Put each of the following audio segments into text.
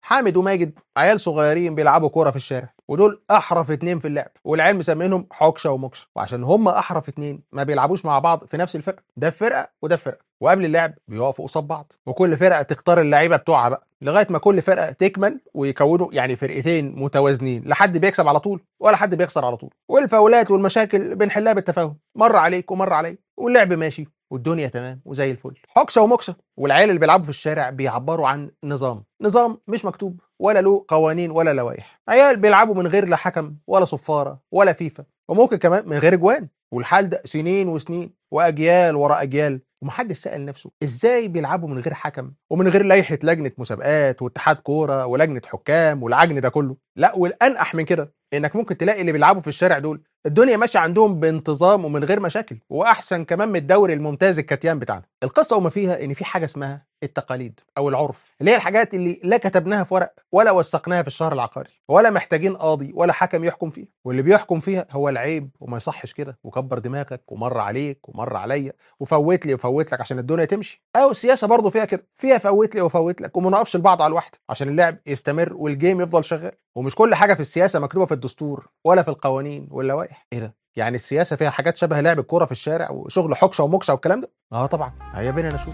حامد وماجد عيال صغيرين بيلعبوا كوره في الشارع ودول احرف اتنين في اللعب والعيال مسمينهم حكشه ومكشه وعشان هم احرف اتنين ما بيلعبوش مع بعض في نفس الفرقه ده في فرقه وده في فرقه وقبل اللعب بيقفوا قصاد بعض وكل فرقه تختار اللعيبه بتوعها بقى لغايه ما كل فرقه تكمل ويكونوا يعني فرقتين متوازنين لا حد بيكسب على طول ولا حد بيخسر على طول والفاولات والمشاكل بنحلها بالتفاهم مره عليك ومره عليا واللعب ماشي والدنيا تمام وزي الفل حكشه ومكشه والعيال اللي بيلعبوا في الشارع بيعبروا عن نظام نظام مش مكتوب ولا له قوانين ولا لوائح عيال بيلعبوا من غير لا حكم ولا صفاره ولا فيفا وممكن كمان من غير اجوان والحال ده سنين وسنين واجيال ورا اجيال ومحدش سأل نفسه ازاي بيلعبوا من غير حكم ومن غير لائحة لجنة مسابقات واتحاد كورة ولجنة حكام والعجن ده كله لا والأنقح من كده انك ممكن تلاقي اللي بيلعبوا في الشارع دول الدنيا ماشيه عندهم بانتظام ومن غير مشاكل واحسن كمان من الدوري الممتاز الكتيان بتاعنا القصه وما فيها ان في حاجه اسمها التقاليد او العرف اللي هي الحاجات اللي لا كتبناها في ورق ولا وثقناها في الشهر العقاري ولا محتاجين قاضي ولا حكم يحكم فيها واللي بيحكم فيها هو العيب وما يصحش كده وكبر دماغك ومر عليك ومر عليا وفوت لي وفوت لك عشان الدنيا تمشي او السياسه برضه فيها كده فيها فوت لي وفوت لك وما نقفش البعض على الواحده عشان اللعب يستمر والجيم يفضل شغال ومش كل حاجه في السياسه مكتوبه في الدستور ولا في القوانين واللوائح ايه ده يعني السياسه فيها حاجات شبه لعب الكوره في الشارع وشغل حكشه ومكشه والكلام ده اه طبعا هيا بينا نشوف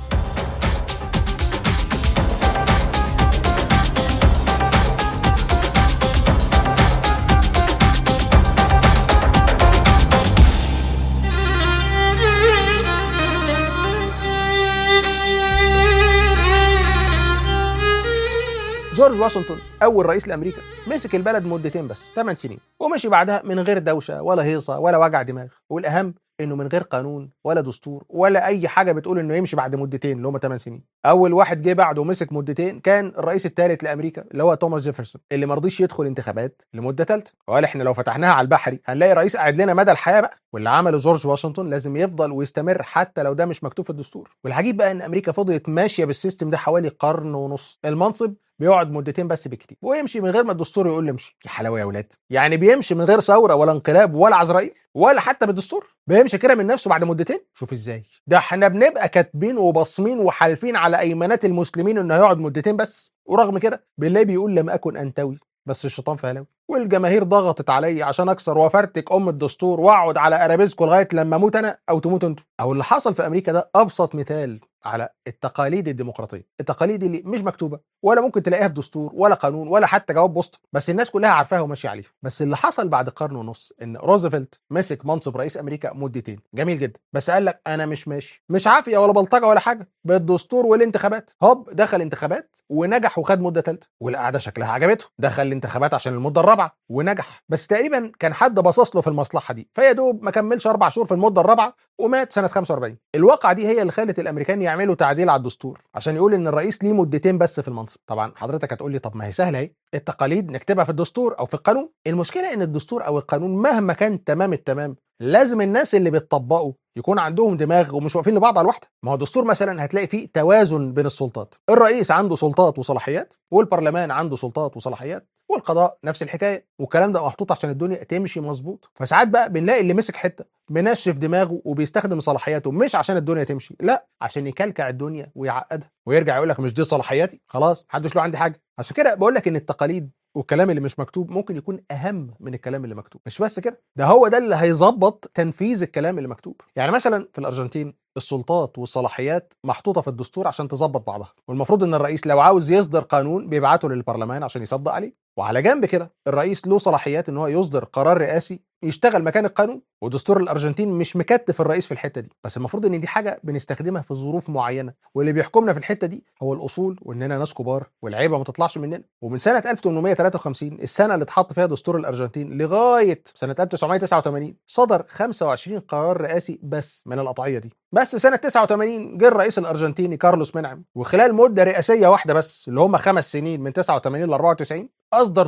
جورج واشنطن اول رئيس لامريكا مسك البلد مدتين بس 8 سنين ومشي بعدها من غير دوشه ولا هيصه ولا وجع دماغ والاهم انه من غير قانون ولا دستور ولا اي حاجه بتقول انه يمشي بعد مدتين اللي هم 8 سنين اول واحد جه بعده ومسك مدتين كان الرئيس الثالث لامريكا اللي هو توماس جيفرسون اللي ما رضيش يدخل انتخابات لمده ثالثه وقال احنا لو فتحناها على البحري هنلاقي رئيس قاعد لنا مدى الحياه بقى واللي عمله جورج واشنطن لازم يفضل ويستمر حتى لو ده مش مكتوب في الدستور والعجيب بقى ان امريكا فضلت ماشيه بالسيستم ده حوالي قرن ونص المنصب بيقعد مدتين بس بكتير ويمشي من غير ما الدستور يقول له امشي يا حلاوه يا ولاد يعني بيمشي من غير ثوره ولا انقلاب ولا عزرائيل ولا حتى بالدستور بيمشي كده من نفسه بعد مدتين شوف ازاي ده احنا بنبقى كاتبين وباصمين وحالفين على ايمانات المسلمين انه هيقعد مدتين بس ورغم كده بالله بيقول لم اكن انتوي بس الشيطان فهلاوي والجماهير ضغطت عليا عشان اكسر وافرتك ام الدستور واقعد على ارابيسكو لغايه لما اموت انا او تموت انتوا او اللي حصل في امريكا ده ابسط مثال على التقاليد الديمقراطيه التقاليد اللي مش مكتوبه ولا ممكن تلاقيها في دستور ولا قانون ولا حتى جواب بوسطه بس الناس كلها عارفاها وماشيه عليها بس اللي حصل بعد قرن ونص ان روزفلت مسك منصب رئيس امريكا مدتين جميل جدا بس قال لك انا مش ماشي مش عافيه ولا بلطجه ولا حاجه بالدستور والانتخابات هوب دخل انتخابات ونجح وخد مده ثالثه والقعده شكلها عجبته دخل الانتخابات عشان المده الرابعه ونجح بس تقريبا كان حد باصص له في المصلحه دي فيا دوب ما كملش اربع شهور في المده الرابعه ومات سنه 45 الواقعه دي هي اللي خلت الامريكان يعملوا تعديل على الدستور عشان يقول ان الرئيس ليه مدتين بس في المنصب طبعا حضرتك هتقول لي طب ما هي سهله اهي التقاليد نكتبها في الدستور او في القانون المشكله ان الدستور او القانون مهما كان تمام التمام لازم الناس اللي بتطبقه يكون عندهم دماغ ومش واقفين لبعض على الواحده ما هو الدستور مثلا هتلاقي فيه توازن بين السلطات الرئيس عنده سلطات وصلاحيات والبرلمان عنده سلطات وصلاحيات والقضاء نفس الحكايه والكلام ده محطوط عشان الدنيا تمشي مظبوط فساعات بقى بنلاقي اللي مسك حته منشف دماغه وبيستخدم صلاحياته مش عشان الدنيا تمشي لا عشان يكلكع الدنيا ويعقدها ويرجع يقول لك مش دي صلاحياتي خلاص محدش له عندي حاجه عشان كده بقول لك ان التقاليد والكلام اللي مش مكتوب ممكن يكون اهم من الكلام اللي مكتوب مش بس كده ده هو ده اللي هيظبط تنفيذ الكلام اللي مكتوب يعني مثلا في الارجنتين السلطات والصلاحيات محطوطه في الدستور عشان تظبط بعضها والمفروض ان الرئيس لو عاوز يصدر قانون بيبعته للبرلمان عشان يصدق عليه وعلى جنب كده الرئيس له صلاحيات ان هو يصدر قرار رئاسي يشتغل مكان القانون ودستور الارجنتين مش مكتف الرئيس في الحته دي بس المفروض ان دي حاجه بنستخدمها في ظروف معينه واللي بيحكمنا في الحته دي هو الاصول واننا ناس كبار والعيبه ما تطلعش مننا ومن سنه 1853 السنه اللي اتحط فيها دستور الارجنتين لغايه سنه 1989 صدر 25 قرار رئاسي بس من القطعيه دي بس سنه 89 جه الرئيس الارجنتيني كارلوس منعم وخلال مده رئاسيه واحده بس اللي هم خمس سنين من 89 ل 94 اصدر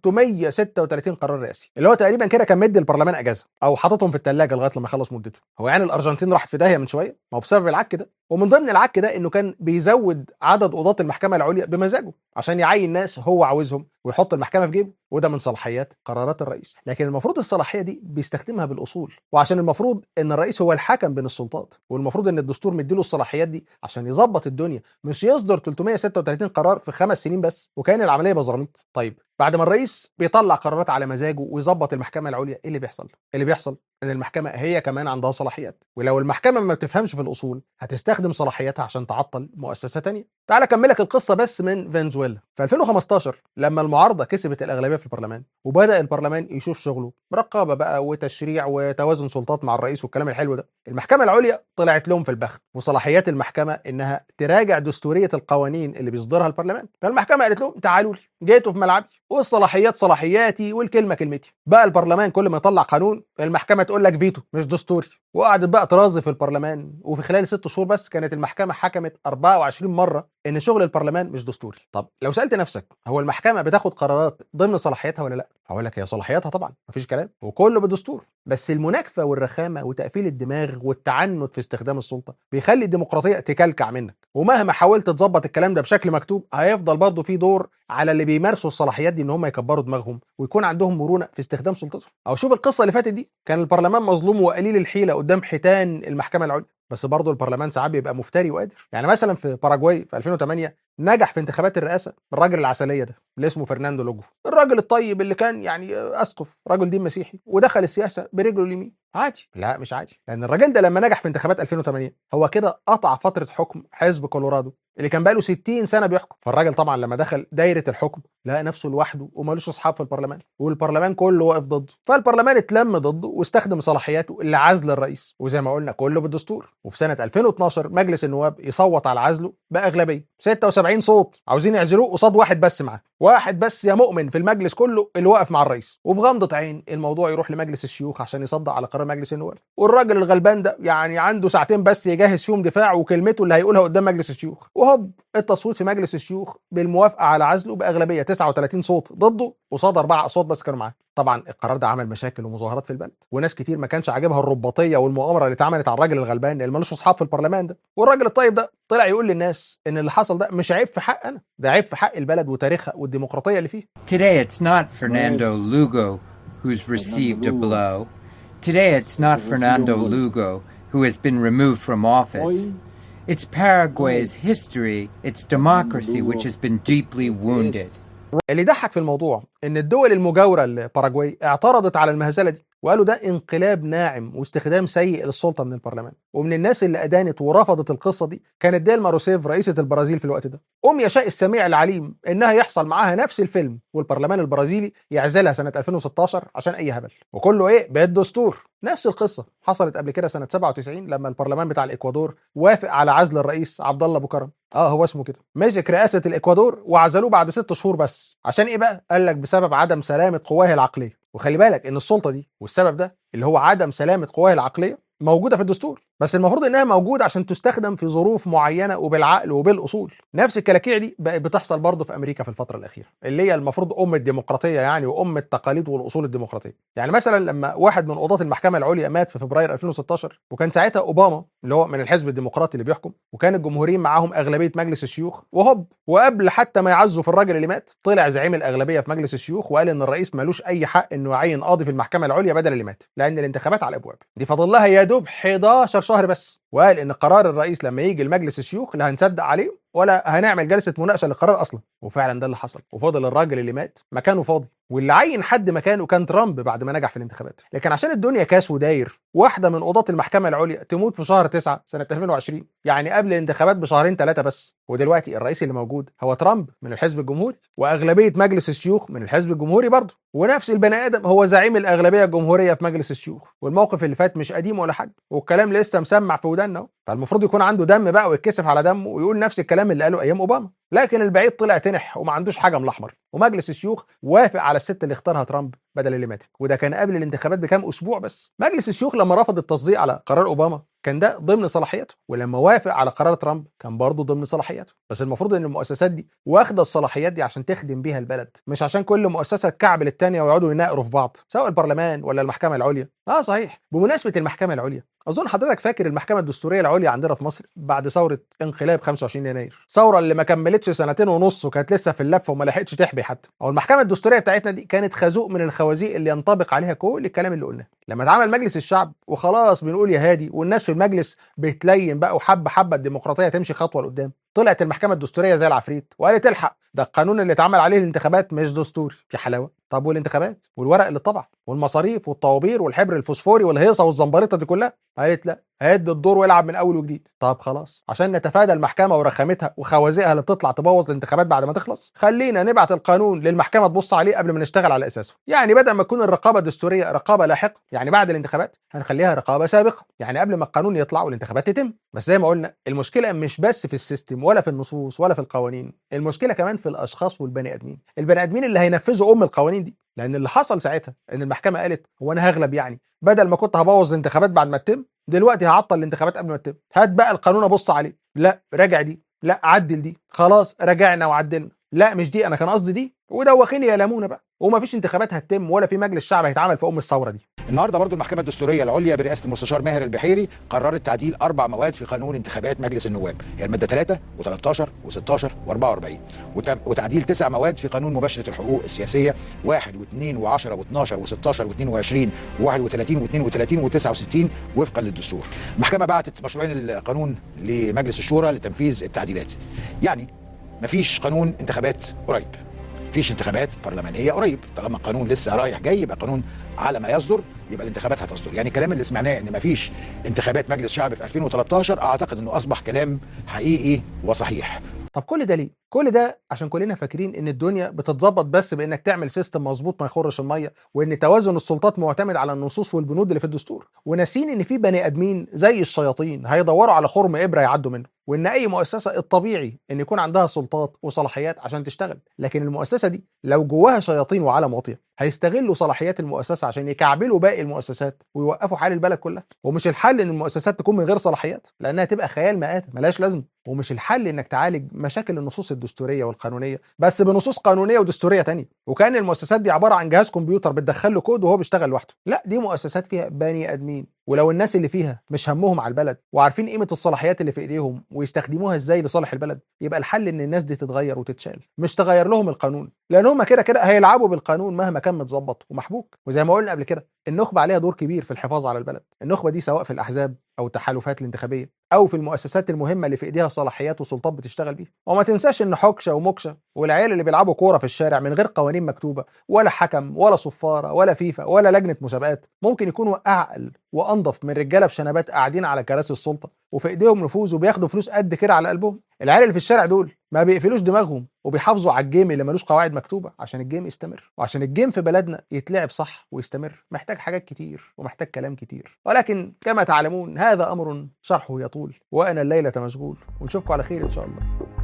336 قرار رئاسي اللي هو تقريبا كده كان مدي البرلمان اجازه او حاططهم في الثلاجه لغايه لما يخلص مدته هو يعني الارجنتين راحت في داهيه من شويه ما هو بسبب العك ده ومن ضمن العك ده انه كان بيزود عدد قضاة المحكمه العليا بمزاجه عشان يعين ناس هو عاوزهم ويحط المحكمه في جيبه وده من صلاحيات قرارات الرئيس لكن المفروض الصلاحيه دي بيستخدمها بالاصول وعشان المفروض ان الرئيس هو الحكم بين السلطات والمفروض ان الدستور مديله الصلاحيات دي عشان يظبط الدنيا مش يصدر 336 قرار في خمس سنين بس وكان العمليه بزراميط طيب بعد ما الرئيس بيطلع قرارات على مزاجه ويظبط المحكمه العليا ايه اللي بيحصل اللي بيحصل ان المحكمه هي كمان عندها صلاحيات ولو المحكمه ما بتفهمش في الاصول هتستخدم صلاحياتها عشان تعطل مؤسسه تانية تعال اكملك القصه بس من فنزويلا في 2015 لما المعارضه كسبت الاغلبيه في البرلمان وبدا البرلمان يشوف شغله رقابه بقى وتشريع وتوازن سلطات مع الرئيس والكلام الحلو ده المحكمه العليا طلعت لهم في البخت وصلاحيات المحكمه انها تراجع دستوريه القوانين اللي بيصدرها البرلمان فالمحكمه قالت لهم تعالوا لي جيتوا في ملعبي والصلاحيات صلاحياتي والكلمه كلمتي بقى البرلمان كل ما يطلع قانون المحكمه تقول لك فيتو مش دستوري وقعدت بقى ترازي في البرلمان وفي خلال ست شهور بس كانت المحكمه حكمت 24 مره ان شغل البرلمان مش دستوري طب لو سالت نفسك هو المحكمه بتاخد قرارات ضمن صلاحياتها ولا لا هقول لك هي صلاحياتها طبعا مفيش كلام وكله بالدستور بس المناكفه والرخامه وتقفيل الدماغ والتعنت في استخدام السلطه بيخلي الديمقراطيه تكلكع منك ومهما حاولت تظبط الكلام ده بشكل مكتوب هيفضل برضه في دور على اللي بيمارسوا الصلاحيات دي ان هم يكبروا دماغهم ويكون عندهم مرونه في استخدام سلطتهم او شوف القصه اللي فاتت دي كان البرلمان مظلوم وقليل الحيله قدام حيتان المحكمه العليا بس برضه البرلمان ساعات بيبقى مفتري وقادر يعني مثلا في باراجواي في 2008 نجح في انتخابات الرئاسه الراجل العسليه ده اللي اسمه فرناندو لوجو الراجل الطيب اللي كان يعني اسقف راجل دين مسيحي ودخل السياسه برجله اليمين عادي لا مش عادي لان الراجل ده لما نجح في انتخابات 2008 هو كده قطع فتره حكم حزب كولورادو اللي كان بقاله 60 سنه بيحكم فالراجل طبعا لما دخل دايره الحكم لقى نفسه لوحده ومالوش اصحاب في البرلمان والبرلمان كله واقف ضده فالبرلمان اتلم ضده واستخدم صلاحياته لعزل الرئيس وزي ما قلنا كله بالدستور وفي سنه 2012 مجلس النواب يصوت على عزله باغلبيه 76 صوت عاوزين يعزلوه قصاد واحد بس معاه واحد بس يا مؤمن في المجلس كله اللي واقف مع الرئيس وفي غمضه عين الموضوع يروح لمجلس الشيوخ عشان يصدق على قرار مجلس النواب والراجل الغلبان ده يعني عنده ساعتين بس يجهز فيهم دفاع وكلمته اللي هيقولها قدام مجلس الشيوخ وهوب التصويت في مجلس الشيوخ بالموافقه على عزله باغلبيه 39 صوت ضده قصاد اربع اصوات بس كانوا معاه طبعا القرار ده عمل مشاكل ومظاهرات في البلد وناس كتير ما كانش عاجبها الرباطيه والمؤامره اللي اتعملت على الراجل الغلبان اللي ملوش اصحاب في البرلمان ده والراجل الطيب ده طلع يقول للناس ان اللي حصل ده مش عيب في حق انا ده عيب في حق البلد وتاريخها والديمقراطيه اللي فيها Today it's not Fernando Lugo who's received a blow. Today it's not Fernando Lugo who has been removed from office. It's Paraguay's history, its democracy, which has been deeply wounded. اللي يضحك في الموضوع ان الدول المجاوره لباراجواي اعترضت على المهزله دي وقالوا ده انقلاب ناعم واستخدام سيء للسلطه من البرلمان ومن الناس اللي ادانت ورفضت القصه دي كانت ديلما روسيف رئيسه البرازيل في الوقت ده ام يشاء السميع العليم انها يحصل معاها نفس الفيلم والبرلمان البرازيلي يعزلها سنه 2016 عشان اي هبل وكله ايه بالدستور نفس القصه حصلت قبل كده سنه 97 لما البرلمان بتاع الاكوادور وافق على عزل الرئيس عبد الله بوكرم اه هو اسمه كده مسك رئاسه الاكوادور وعزلوه بعد ست شهور بس عشان ايه بقى قال لك بسبب عدم سلامه قواه العقليه وخلي بالك ان السلطه دي والسبب ده اللي هو عدم سلامه قواه العقليه موجوده في الدستور بس المفروض انها موجوده عشان تستخدم في ظروف معينه وبالعقل وبالاصول نفس الكلاكيع دي بقت بتحصل برضه في امريكا في الفتره الاخيره اللي هي المفروض ام الديمقراطيه يعني وام التقاليد والاصول الديمقراطيه يعني مثلا لما واحد من قضاه المحكمه العليا مات في فبراير 2016 وكان ساعتها اوباما اللي هو من الحزب الديمقراطي اللي بيحكم وكان الجمهوريين معاهم اغلبيه مجلس الشيوخ وهوب وقبل حتى ما يعزوا في الراجل اللي مات طلع زعيم الاغلبيه في مجلس الشيوخ وقال ان الرئيس ملوش اي حق انه يعين قاضي في المحكمه العليا بدل اللي مات لان الانتخابات على الابواب دي فاضل لها يا دوب 11 شهر بس وقال ان قرار الرئيس لما يجي لمجلس الشيوخ لا هنصدق عليه ولا هنعمل جلسه مناقشه للقرار اصلا وفعلا ده اللي حصل وفضل الراجل اللي مات مكانه فاضي واللي عين حد مكانه كان ترامب بعد ما نجح في الانتخابات لكن عشان الدنيا كاس وداير واحده من قضاه المحكمه العليا تموت في شهر 9 سنه 2020 يعني قبل الانتخابات بشهرين ثلاثه بس ودلوقتي الرئيس اللي موجود هو ترامب من الحزب الجمهوري واغلبيه مجلس الشيوخ من الحزب الجمهوري برضه ونفس البني ادم هو زعيم الاغلبيه الجمهوريه في مجلس الشيوخ والموقف اللي فات مش قديم ولا حاجه والكلام لسه مسمع في وداننا اهو فالمفروض يكون عنده دم بقى ويتكسف على دمه ويقول نفس الكلام اللي قاله ايام اوباما لكن البعيد طلع تنح وما عندوش حاجه من الاحمر ومجلس الشيوخ وافق على الست اللي اختارها ترامب بدل اللي ماتت وده كان قبل الانتخابات بكام اسبوع بس مجلس الشيوخ لما رفض التصديق على قرار اوباما كان ده ضمن صلاحياته ولما وافق على قرار ترامب كان برضه ضمن صلاحياته بس المفروض ان المؤسسات دي واخده الصلاحيات دي عشان تخدم بيها البلد مش عشان كل مؤسسه تكعبل الثانيه ويقعدوا يناقروا في بعض سواء البرلمان ولا المحكمه العليا اه صحيح بمناسبه المحكمه العليا اظن حضرتك فاكر المحكمه الدستوريه العليا عندنا في مصر بعد ثوره انقلاب 25 يناير ثوره اللي ما كملتش سنتين ونص وكانت لسه في اللف وما لحقتش تحبي حتى او المحكمه الدستوريه بتاعتنا دي كانت خازوق من الخوازيق اللي ينطبق عليها كل الكلام اللي قلناه لما اتعمل مجلس الشعب وخلاص بنقول يا هادي والناس في المجلس بتلين بقى وحبه حبه الديمقراطيه تمشي خطوه لقدام طلعت المحكمه الدستوريه زي العفريت وقالت الحق ده القانون اللي اتعمل عليه الانتخابات مش دستوري في حلاوه طب والانتخابات والورق اللي طبع والمصاريف والطوابير والحبر الفوسفوري والهيصه والزنبريطه دي كلها قالت لا هد الدور والعب من اول وجديد طب خلاص عشان نتفادى المحكمه ورخامتها وخوازيقها اللي بتطلع تبوظ الانتخابات بعد ما تخلص خلينا نبعت القانون للمحكمه تبص عليه قبل ما نشتغل على اساسه يعني بدل ما تكون الرقابه الدستوريه رقابه لاحقه يعني بعد الانتخابات هنخليها رقابه سابقه يعني قبل ما القانون يطلع والانتخابات تتم بس زي ما قلنا المشكله مش بس في السيستم ولا في النصوص ولا في القوانين المشكله كمان في الاشخاص والبني ادمين البني ادمين اللي هينفذوا ام القوانين دي لان اللي حصل ساعتها ان المحكمه قالت هو انا هغلب يعني بدل ما كنت هبوظ الانتخابات بعد ما تتم دلوقتي هعطل الانتخابات قبل ما تتم هات بقى القانون ابص عليه لا راجع دي لا عدل دي خلاص راجعنا وعدلنا لا مش دي انا كان قصدي دي ودوخيني يا لمونه بقى ومفيش انتخابات هتتم ولا في مجلس شعب هيتعمل في ام الثوره دي النهارده برضو المحكمه الدستوريه العليا برئاسه المستشار ماهر البحيري قررت تعديل اربع مواد في قانون انتخابات مجلس النواب هي الماده 3 و13 و16 و44 وتعديل تسع مواد في قانون مباشره الحقوق السياسيه 1 و2 و10 و12 و16 و22 و31 و32 و69 وفقا للدستور المحكمه بعتت مشروعين القانون لمجلس الشورى لتنفيذ التعديلات يعني مفيش قانون انتخابات قريب مفيش انتخابات برلمانيه قريب طالما القانون لسه رايح جاي يبقى قانون على ما يصدر يبقى الانتخابات هتصدر يعني الكلام اللي سمعناه ان مفيش انتخابات مجلس شعب في 2013 اعتقد انه اصبح كلام حقيقي وصحيح طب كل ده ليه؟ كل ده عشان كلنا فاكرين ان الدنيا بتتظبط بس بانك تعمل سيستم مظبوط ما يخرش الميه وان توازن السلطات معتمد على النصوص والبنود اللي في الدستور وناسين ان في بني ادمين زي الشياطين هيدوروا على خرم ابره يعدوا منه وان اي مؤسسه الطبيعي ان يكون عندها سلطات وصلاحيات عشان تشتغل لكن المؤسسه دي لو جواها شياطين وعالم واطيه هيستغلوا صلاحيات المؤسسه عشان يكعبلوا باقي المؤسسات ويوقفوا حال البلد كلها ومش الحل ان المؤسسات تكون من غير صلاحيات لانها تبقى خيال مآتة ملهاش لازمه ومش الحل انك تعالج مشاكل النصوص الدستوريه والقانونيه بس بنصوص قانونيه ودستوريه تانية وكان المؤسسات دي عباره عن جهاز كمبيوتر بتدخل له كود وهو بيشتغل لوحده لا دي مؤسسات فيها بني ادمين ولو الناس اللي فيها مش همهم على البلد وعارفين قيمه الصلاحيات اللي في ايديهم ويستخدموها ازاي لصالح البلد يبقى الحل ان الناس دي تتغير وتتشال مش تغير لهم القانون لان هم كده كده هيلعبوا بالقانون مهما كان متظبط ومحبوك وزي ما قلنا قبل كده النخبه عليها دور كبير في الحفاظ على البلد النخبه دي سواء في الاحزاب او التحالفات الانتخابيه او في المؤسسات المهمه اللي في ايديها صلاحيات وسلطات بتشتغل بيها وما تنساش ان حكشه ومكشه والعيال اللي بيلعبوا كوره في الشارع من غير قوانين مكتوبه ولا حكم ولا صفاره ولا فيفا ولا لجنه مسابقات ممكن يكونوا اعقل وانضف من رجاله بشنبات قاعدين على كراسي السلطه وفي ايديهم نفوذ وبياخدوا فلوس قد كده على قلبهم العيال اللي في الشارع دول ما بيقفلوش دماغهم وبيحافظوا على الجيم اللي ملوش قواعد مكتوبه عشان الجيم يستمر وعشان الجيم في بلدنا يتلعب صح ويستمر محتاج حاجات كتير ومحتاج كلام كتير ولكن كما تعلمون هذا امر شرحه يطول وانا الليله مشغول ونشوفكم على خير ان شاء الله